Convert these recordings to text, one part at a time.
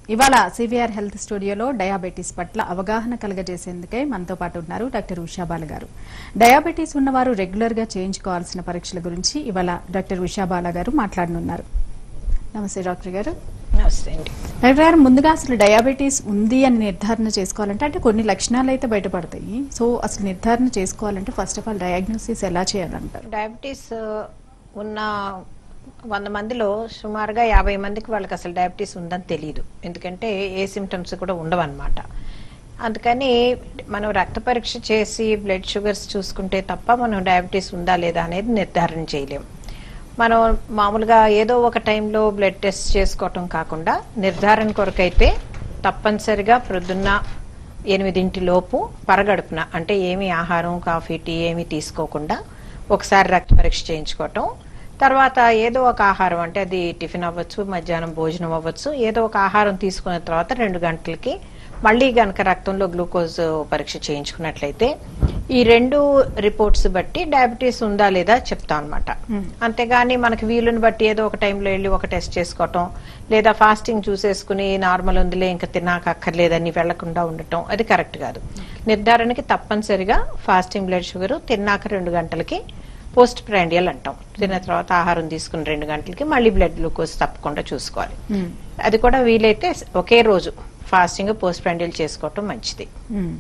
ఇవాళ CVR health స్టూడియోలో diabetes పట్ల అవగాహన కలగజేసేందుకే మనతో పాటు ఉన్నారు డాక్టర్ ఉషాబాల గారు డయాబెటీస్ ఉన్నవారు రెగ్యులర్ గా చేయించుకోవాల్సిన పరీక్షల గురించి ఇవాళ డాక్టర్ ఉషాబాల గారు మాట్లాడనున్నారు నమస్తే డాక్టర్ గారు నమస్తే అండి డాక్టర్ గారు ముందుగా అసలు డయాబెటీస్ ఉంది అని నిర్ధారణ చేసుకోవాలంటే అంటే కొన్ని లక్షణాలు అయితే బయటపడతాయి సో అసలు నిర్ధారణ చేసుకోవాలంటే ఫస్ట్ ఆఫ్ ఆల్ డయాగ్నోసిస్ ఎలా చేయాలంటారు డయాబెటీస్ ఉన్న వంద మందిలో సుమారుగా యాభై మందికి వాళ్ళకి అసలు డయాబెటీస్ ఉందని తెలియదు ఎందుకంటే ఏ సిమ్టమ్స్ కూడా ఉండవన్నమాట అందుకని మనం రక్త పరీక్ష చేసి బ్లడ్ షుగర్స్ చూసుకుంటే తప్ప మనం డయాబెటీస్ ఉందా లేదా అనేది నిర్ధారణ చేయలేం మనం మామూలుగా ఏదో ఒక టైంలో బ్లడ్ టెస్ట్ చేసుకోవటం కాకుండా నిర్ధారణ కొరకైతే తప్పనిసరిగా ప్రొద్దున్న ఎనిమిదింటి లోపు పరగడుపున అంటే ఏమి ఆహారం కాఫీ టీ ఏమి తీసుకోకుండా ఒకసారి రక్త పరీక్ష చేయించుకోవటం తర్వాత ఏదో ఒక ఆహారం అంటే అది టిఫిన్ అవ్వచ్చు మధ్యాహ్నం భోజనం అవ్వచ్చు ఏదో ఒక ఆహారం తీసుకున్న తర్వాత రెండు గంటలకి మళ్ళీ గనక రక్తంలో గ్లూకోజ్ పరీక్ష చేయించుకున్నట్లయితే ఈ రెండు రిపోర్ట్స్ బట్టి డయాబెటీస్ ఉందా లేదా చెప్తాం అనమాట అంతేగాని మనకి వీలుని బట్టి ఏదో ఒక టైంలో వెళ్ళి ఒక టెస్ట్ చేసుకోవటం లేదా ఫాస్టింగ్ చూసేసుకుని నార్మల్ ఉందిలే ఇంకా తిన్నాక అక్కర్లేదని వెళ్లకుండా ఉండటం అది కరెక్ట్ కాదు నిర్ధారణకి తప్పనిసరిగా ఫాస్టింగ్ బ్లడ్ షుగర్ తిన్నాక రెండు గంటలకి పోస్ట్ ప్రాండియల్ అంటాం తిన్న తర్వాత ఆహారం తీసుకుని రెండు గంటలకి మళ్ళీ బ్లడ్ గ్లూకోజ్ తప్పకుండా చూసుకోవాలి మ్మ్. అది కూడా వీలైతే ఒకే రోజు ఫాస్టింగ్ పోస్ట్ ప్రాండియల్ చేసుకోవటం మంచిది మ్మ్.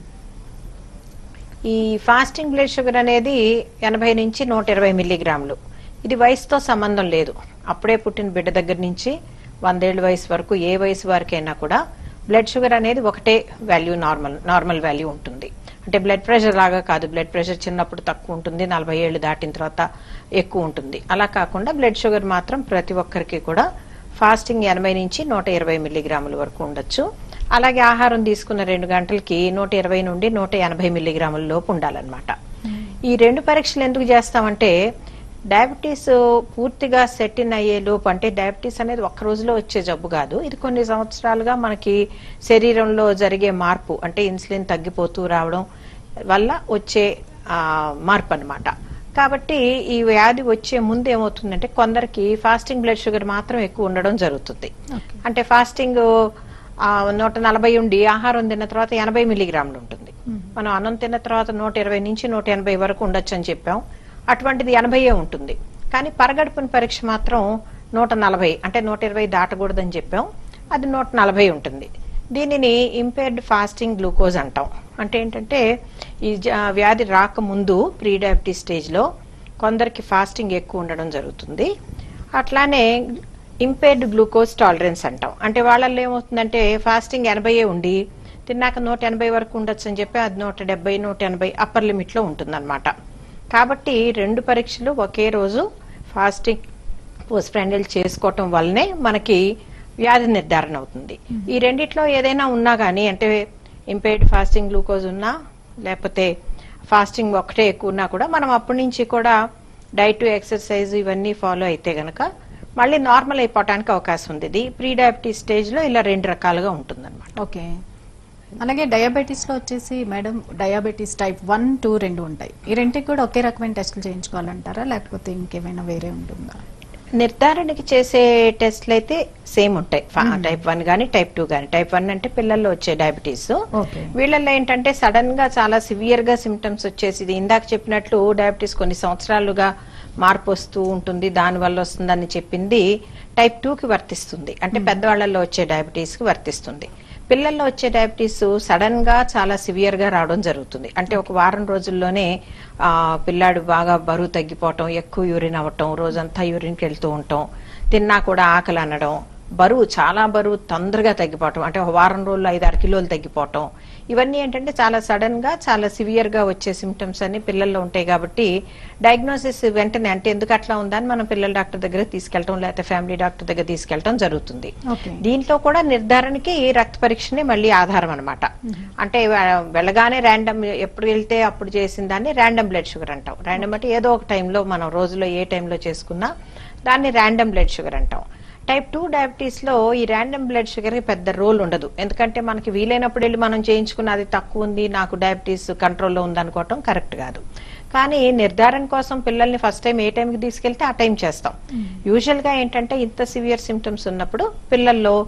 ఈ ఫాస్టింగ్ బ్లడ్ షుగర్ అనేది ఎనభై నుంచి నూట ఇరవై మిల్లీగ్రాములు ఇది వయసుతో సంబంధం లేదు అప్పుడే పుట్టిన బిడ్డ దగ్గర నుంచి వందేళ్ల వయసు వరకు ఏ వయసు వరకైనా కూడా బ్లడ్ షుగర్ అనేది ఒకటే వాల్యూ నార్మల్ నార్మల్ వాల్యూ ఉంటుంది అంటే బ్లడ్ ప్రెషర్ లాగా కాదు బ్లడ్ ప్రెషర్ చిన్నప్పుడు తక్కువ ఉంటుంది నలభై ఏళ్ళు దాటిన తర్వాత ఎక్కువ ఉంటుంది అలా కాకుండా బ్లడ్ షుగర్ మాత్రం ప్రతి ఒక్కరికి కూడా ఫాస్టింగ్ ఎనభై నుంచి నూట ఇరవై మిల్లీగ్రాముల వరకు ఉండొచ్చు అలాగే ఆహారం తీసుకున్న రెండు గంటలకి నూట ఇరవై నుండి నూట ఎనభై మిల్లీగ్రాముల లోపు ఉండాలన్నమాట ఈ రెండు పరీక్షలు ఎందుకు చేస్తామంటే డయాబెటీస్ పూర్తిగా సెట్ ఇన్ అయ్యే లోపు అంటే డయాబెటీస్ అనేది ఒక్క రోజులో వచ్చే జబ్బు కాదు ఇది కొన్ని సంవత్సరాలుగా మనకి శరీరంలో జరిగే మార్పు అంటే ఇన్సులిన్ తగ్గిపోతూ రావడం వల్ల వచ్చే ఆ, మార్పు అన్నమాట కాబట్టి ఈ వ్యాధి వచ్చే ముందు ఏమవుతుందంటే కొందరికి ఫాస్టింగ్ బ్లడ్ షుగర్ మాత్రం ఎక్కువ ఉండడం జరుగుతుంది అంటే ఫాస్టింగ్ ఆ, నూట నలభై ఉండి ఆహారం తిన్న తర్వాత ఎనభై మిల్లీగ్రాములు ఉంటుంది మనం అన్నం తిన్న తర్వాత నూట ఇరవై నుంచి నూట ఎనభై వరకు ఉండొచ్చు అని చెప్పాం అటువంటిది ఎనభైయే ఉంటుంది కానీ పరగడుపున పరీక్ష మాత్రం నూట నలభై అంటే నూట ఇరవై దాటకూడదని చెప్పాం అది నూట నలభై ఉంటుంది దీనిని ఇంపేర్డ్ ఫాస్టింగ్ గ్లూకోజ్ అంటాం అంటే ఏంటంటే ఈ జ- వ్యాధి రాకముందు ప్రీ డయాబెటీస్ స్టేజ్లో కొందరికి ఫాస్టింగ్ ఎక్కువ ఉండడం జరుగుతుంది అట్లానే ఇంపేర్డ్ గ్లూకోజ్ టాలరెన్స్ అంటాం అంటే వాళ్ళల్లో ఏమవుతుందంటే ఫాస్టింగ్ ఎనభైయే ఉండి తిన్నాక నూట ఎనభై వరకు ఉండొచ్చు అని చెప్పి అది నూట డెబ్బై నూట ఎనభై అప్పర్ లిమిట్లో ఉంటుందన్నమాట కాబట్టి రెండు పరీక్షలు ఒకే రోజు ఫాస్టింగ్ పోస్ట్ ప్రాండిల్ చేసుకోవటం వల్లనే మనకి వ్యాధి నిర్ధారణ అవుతుంది ఈ రెండిట్లో ఏదైనా ఉన్నా కానీ అంటే ఇంపేర్డ్ ఫాస్టింగ్ గ్లూకోజ్ ఉన్నా లేకపోతే ఫాస్టింగ్ ఒకటే ఎక్కువ ఉన్నా కూడా మనం అప్పటి నుంచి కూడా డైట్ ఎక్సర్సైజ్ ఇవన్నీ ఫాలో అయితే గనక మళ్ళీ నార్మల్ అయిపోవటానికి అవకాశం ఉంది ఇది ప్రీ డయాబెటీస్ స్టేజ్ లో ఇలా రెండు రకాలుగా ఉంటుందన్నమాట ఓకే అలాగే డయాబెటీస్ లో వచ్చేసి madam diabetes type one two రెండు ఉంటాయి ఈ రెంటికి కూడా ఒకే రకమైన టెస్టులు చేయించుకోవాలంటారా లేకపోతే ఇంకేమైనా వేరే ఉంటుందా నిర్ధారణకి చేసే టెస్ట్లు అయితే సేమ్ ఉంటాయి టైప్ వన్ గానీ టైప్ టూ గానీ టైప్ వన్ అంటే పిల్లల్లో వచ్చే డయాబెటీస్ ఓకే వీళ్ళల్లో ఏంటంటే సడన్ గా చాలా సివియర్ గా సిమ్టమ్స్ వచ్చేసి ఇది ఇందాక చెప్పినట్లు డయాబెటీస్ కొన్ని సంవత్సరాలుగా మార్పు వస్తూ ఉంటుంది దాని వల్ల వస్తుందని చెప్పింది టైప్ టూ కి వర్తిస్తుంది అంటే పెద్దవాళ్ళల్లో వచ్చే డయాబెటీస్ కి వర్తిస్తుంది పిల్లల్లో వచ్చే డయాబెటీస్ సడన్ గా చాలా సివియర్ గా రావడం జరుగుతుంది అంటే ఒక వారం రోజుల్లోనే ఆ పిల్లాడు బాగా బరువు తగ్గిపోవటం ఎక్కువ యూరిన్ అవ్వటం రోజంతా యూరిన్కి వెళ్తూ ఉంటాం తిన్నా కూడా ఆకలి అనడం బరువు చాలా బరువు తొందరగా తగ్గిపోవటం అంటే ఒక వారం రోజులు ఐదు ఆరు కిలోలు తగ్గిపోవటం ఇవన్నీ ఏంటంటే చాలా సడన్ గా చాలా సివియర్ గా వచ్చే సిమ్టమ్స్ అన్ని పిల్లల్లో ఉంటాయి కాబట్టి డయాగ్నోసిస్ వెంటనే అంటే ఎందుకు అట్లా ఉందని మనం పిల్లల డాక్టర్ దగ్గర తీసుకెళ్ళటం లేకపోతే ఫ్యామిలీ డాక్టర్ దగ్గర తీసుకెళ్ళటం జరుగుతుంది ఓకే దీంట్లో కూడా నిర్ధారణకి ఈ రక్త పరీక్షనే మళ్ళీ ఆధారం అనమాట అంటే వె- వెళ్ళగానే ర్యాండమ్ ఎప్పుడు వెళ్తే అప్పుడు చేసిన దాన్ని ర్యాండమ్ బ్లడ్ షుగర్ అంటాం ర్యాండమ్ అంటే ఏదో ఒక టైంలో మనం రోజులో ఏ టైంలో చేసుకున్నా దాన్ని ర్యాండమ్ బ్లడ్ షుగర్ అంటాం టైప్ టూ డయాబెటీస్ లో ఈ ర్యాండమ్ బ్లడ్ షుగర్ కి పెద్ద రోల్ ఉండదు ఎందుకంటే మనకి వీలైనప్పుడు వెళ్ళి మనం చేయించుకున్న అది తక్కువ ఉంది నాకు డయాబెటీస్ కంట్రోల్లో ఉంది అనుకోవటం కరెక్ట్ కాదు కానీ నిర్ధారణ కోసం పిల్లల్ని ఫస్ట్ టైం ఏ టైంకి తీసుకెళ్తే ఆ టైం చేస్తాం యూజువల్ గా ఏంటంటే ఇంత సివియర్ సిమ్టమ్స్ ఉన్నప్పుడు పిల్లల్లో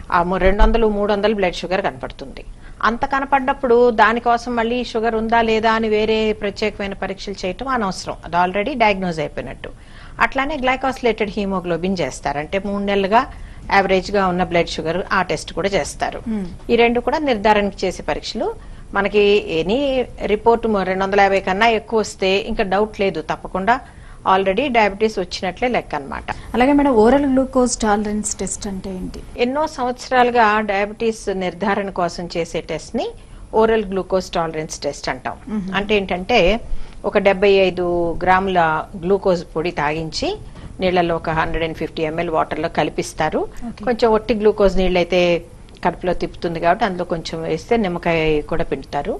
ఆ ము- రెండు వందలు మూడు వందలు బ్లడ్ షుగర్ కనపడుతుంది అంత కనపడ్డప్పుడు దానికోసం మళ్ళీ షుగర్ ఉందా లేదా అని వేరే ప్రత్యేకమైన పరీక్షలు చేయటం అనవసరం అది ఆల్రెడీ డయాగ్నోజ్ అయిపోయినట్టు అట్లానే గ్లైకాసిలేటెడ్ హీమోగ్లోబిన్ చేస్తారు అంటే మూడు నెలలుగా యావరేజ్ గా ఉన్న బ్లడ్ షుగర్ ఆ టెస్ట్ కూడా చేస్తారు ఈ రెండు కూడా నిర్ధారణకి చేసే పరీక్షలు మనకి ఎనీ రిపోర్ట్ రెండు వందల యాభై కన్నా ఎక్కువ వస్తే ఇంకా డౌట్ లేదు తప్పకుండా ఆల్రెడీ డయాబెటీస్ వచ్చినట్లే లెక్క అన్నమాట అలాగే madam oral glucose tolerance test అంటే ఏంటి ఎన్నో సంవత్సరాలుగా డయాబెటీస్ నిర్ధారణ కోసం చేసే టెస్ట్ ని ఓరల్ గ్లూకోజ్ టాలరెన్స్ టెస్ట్ అంటాం అంటే ఏంటంటే ఒక డెబ్బై ఐదు గ్రాముల గ్లూకోజ్ పొడి తాగించి నీళ్ళలో ఒక హండ్రెడ్ అండ్ ఫిఫ్టీ ఎంఎల్ వాటర్లో కలిపిస్తారు కొంచెం ఒట్టి గ్లూకోజ్ నీళ్ళైతే కడుపులో తిప్పుతుంది కాబట్టి అందులో కొంచెం వేస్తే నిమ్మకాయ కూడా పిండుతారు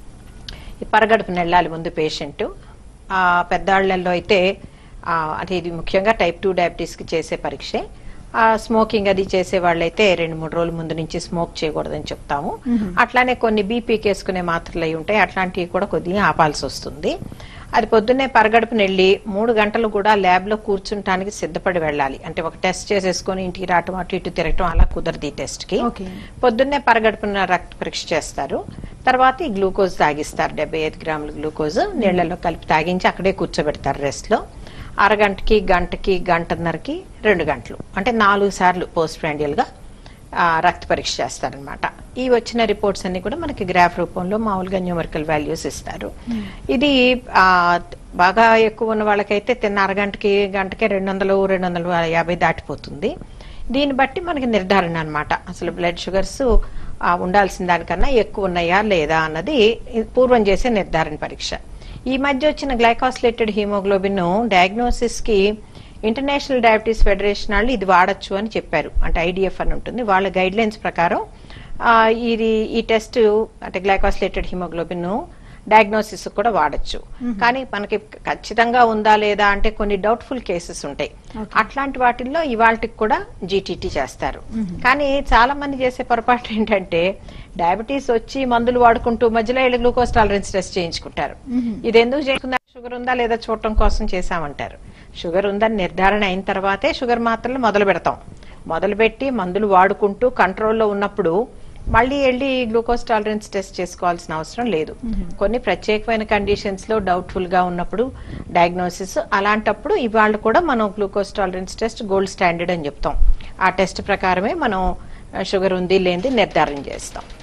ఈ పరగడుపున వెళ్ళాలి ముందు పేషెంట్ ఆ పెద్దవాళ్ళల్లో అయితే ఆ, అది ఇది ముఖ్యంగా టైప్ టూ డయాబెటీస్కి చేసే పరీక్షే ఆ స్మోకింగ్ అది చేసే వాళ్ళైతే రెండు మూడు రోజుల ముందు నుంచి స్మోక్ చేయకూడదని చెప్తాము అట్లానే కొన్ని బీపీకి వేసుకునే మాత్రలు అయి ఉంటాయి అట్లాంటివి కూడా కొద్దిగా ఆపాల్సి వస్తుంది అది పొద్దున్నే పరగడుపున వెళ్ళి మూడు గంటలు కూడా ల్యాబ్ లో కూర్చుంటానికి సిద్ధపడి వెళ్ళాలి అంటే ఒక టెస్ట్ చేసేసుకొని ఇంటికి రావటం అటు ఇటు తిరగటం అలా కుదరదు ఈ టెస్ట్ కి ఓకే పొద్దున్నే పరగడుపున రక్త పరీక్ష చేస్తారు తర్వాత ఈ గ్లూకోజ్ తాగిస్తారు డెబ్బై ఐదు గ్రాముల గ్లూకోజ్ నీళ్లలో కలిపి తాగించి అక్కడే కూర్చోబెడతారు రెస్ట్ లో అరగంటకి గంటకి గంటన్నరకి రెండు గంటలు అంటే నాలుగు సార్లు పోస్ట్ ప్రాండియల్ గా ఆ, రక్త పరీక్ష చేస్తారనమాట ఈ వచ్చిన రిపోర్ట్స్ అన్ని కూడా మనకి గ్రాఫ్ రూపంలో మామూలుగా న్యూమరికల్ వాల్యూస్ ఇస్తారు ఇది ఆ, బాగా ఎక్కువ ఉన్న వాళ్ళకైతే తిన్న అరగంటకి గంటకి రెండు వందలు రెండు వందలు యాభై దాటిపోతుంది దీన్ని బట్టి మనకి నిర్ధారణ అన్నమాట అసలు బ్లడ్ షుగర్స్ ఉండాల్సిన దానికన్నా ఎక్కువ ఉన్నాయా లేదా అన్నది పూర్వం చేసే నిర్ధారణ పరీక్ష ఈ మధ్య వచ్చిన గ్లైకాసిలేటెడ్ హీమోగ్లోబిన్ డయాగ్నోసిస్ కి ఇంటర్నేషనల్ డయాబెటీస్ ఫెడరేషన్ వాళ్ళు ఇది వాడచ్చు అని చెప్పారు అంటే ఐడిఎఫ్ అని ఉంటుంది వాళ్ళ గైడ్ లైన్స్ ప్రకారం ఆ, ఇది ఈ టెస్ట్ అంటే గ్లైకాసిలేటెడ్ హిమోగ్లోబిన్ డయాగ్నోసిస్ కూడా వాడచ్చు కానీ మనకి ఖచ్చితంగా ఉందా లేదా అంటే కొన్ని డౌట్ఫుల్ కేసెస్ ఉంటాయి అట్లాంటి వాటిల్లో ఇవాళకి కూడా జీటీటీ చేస్తారు కానీ చాలా మంది చేసే పొరపాటు ఏంటంటే డయాబెటీస్ వచ్చి మందులు వాడుకుంటూ మధ్యలో వెళ్ళి గ్లూకోజ్ టాలరెన్స్ టెస్ట్ చేయించుకుంటారు ఇది ఎందుకు చేసుకుందా షుగర్ ఉందా లేదా చూడటం కోసం చేశామంటారు షుగర్ ఉందని నిర్ధారణ అయిన తర్వాతే షుగర్ మాత్రలు మొదలు పెడతాం మొదలుపెట్టి మందులు వాడుకుంటూ కంట్రోల్లో ఉన్నప్పుడు మళ్ళీ వెళ్ళి గ్లూకోజ్ టాలరెన్స్ టెస్ట్ చేసుకోవాల్సిన అవసరం లేదు కొన్ని ప్రత్యేకమైన కండిషన్స్ లో డౌట్ఫుల్ గా ఉన్నప్పుడు డయాగ్నోసిస్ అలాంటప్పుడు ఇవాళ కూడా మనం glucose tolerance test gold standard అని చెప్తాం ఆ టెస్ట్ ప్రకారమే మనం షుగర్ ఉంది లేనిది నిర్ధారణ చేస్తాం